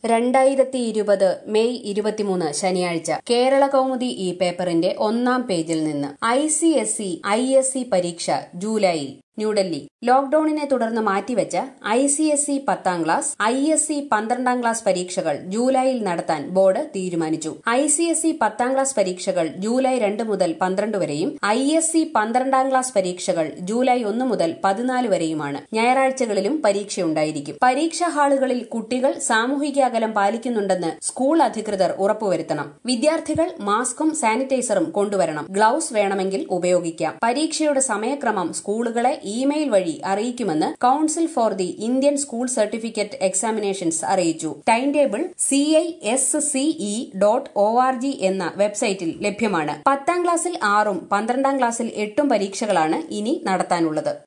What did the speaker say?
രണ്ടായിരത്തി ഇരുപത് മെയ് ഇരുപത്തിമൂന്ന് ശനിയാഴ്ച കേരള കൗമുദി ഈ പേപ്പറിന്റെ ഒന്നാം പേജിൽ നിന്ന് I C S E I S E പരീക്ഷ ജൂലൈയിൽ ന്യൂഡൽഹി ലോക്ഡൌണിനെ തുടർന്ന് മാറ്റിവെച്ച ഐ സി എസ് ഇ പത്താം ക്ലാസ് ഐ എസ് ഇ പന്ത്രണ്ടാം ക്ലാസ് പരീക്ഷകൾ ജൂലൈയിൽ നടത്താൻ ബോർഡ് തീരുമാനിച്ചു ഐ സി എസ് ഇ പത്താം ക്ലാസ് പരീക്ഷകൾ ജൂലൈ രണ്ട് മുതൽ പന്ത്രണ്ട് വരെയും ഐ എസ് ഇ പന്ത്രണ്ടാം ക്ലാസ് പരീക്ഷകൾ ജൂലൈ ഒന്ന് മുതൽ പതിനാല് വരെയുമാണ് ഞായറാഴ്ചകളിലും പരീക്ഷയുണ്ടായിരിക്കും പരീക്ഷാ ഹാളുകളിൽ കുട്ടികൾ സാമൂഹിക അകലം പാലിക്കുന്നുണ്ടെന്ന് സ്കൂൾ അധികൃതർ ഉറപ്പുവരുത്തണം വിദ്യാർത്ഥികൾ മാസ്കും സാനിറ്റൈസറും കൊണ്ടുവരണം ഗ്ലൌസ് വേണമെങ്കിൽ ഉപയോഗിക്കാം പരീക്ഷയുടെ സമയക്രമം സ്കൂളുകളെ ഇമെയിൽ വഴി അറിയിക്കുമെന്ന് council for the Indian school certificate examinations അറിയിച്ചു time table C I S CE dot O R G എന്ന വെബ്സൈറ്റിൽ ലഭ്യമാണ് പത്താം ക്ലാസ്സിൽ ആറും പന്ത്രണ്ടാം ക്ലാസ്സിൽ എട്ടും പരീക്ഷകളാണ് ഇനി നടത്താനുള്ളത്